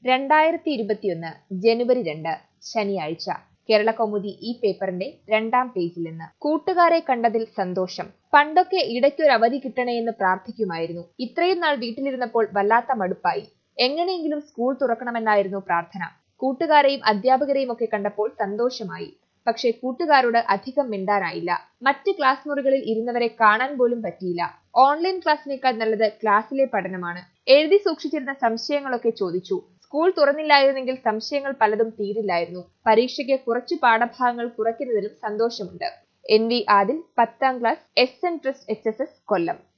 രണ്ടായിരത്തി ഇരുപത്തിയൊന്ന് ജനുവരി രണ്ട് ശനിയാഴ്ച കേരള കൗമുദി ഈ പേപ്പറിന്റെ രണ്ടാം പേജിൽ നിന്ന് കൂട്ടുകാരെ കണ്ടതിൽ സന്തോഷം പണ്ടൊക്കെ ഇടയ്ക്കൊരു അവധി കിട്ടണേയെന്ന് പ്രാർത്ഥിക്കുമായിരുന്നു ഇത്രയും നാൾ വീട്ടിലിരുന്നപ്പോൾ വല്ലാത്ത മടുപ്പായി എങ്ങനെയെങ്കിലും സ്കൂൾ തുറക്കണമെന്നായിരുന്നു പ്രാർത്ഥന കൂട്ടുകാരെയും അധ്യാപകരെയും ഒക്കെ കണ്ടപ്പോൾ സന്തോഷമായി പക്ഷേ കൂട്ടുകാരോട് അധികം മിണ്ടാനായില്ല മറ്റ് ക്ലാസ് മുറികളിൽ ഇരുന്നവരെ കാണാൻ പോലും പറ്റിയില്ല ഓൺലൈൻ ക്ലാസ്സിനേക്കാൾ നല്ലത് ക്ലാസ്സിലെ പഠനമാണ് എഴുതി സൂക്ഷിച്ചിരുന്ന സംശയങ്ങളൊക്കെ ചോദിച്ചു സ്കൂൾ തുറന്നില്ലായിരുന്നെങ്കിൽ സംശയങ്ങൾ പലതും തീരില്ലായിരുന്നു പരീക്ഷയ്ക്ക് കുറച്ചു പാഠഭാഗങ്ങൾ കുറയ്ക്കുന്നതിലും സന്തോഷമുണ്ട് എൻ വി ആദിൽ പത്താം class S N trust H S S കൊല്ലം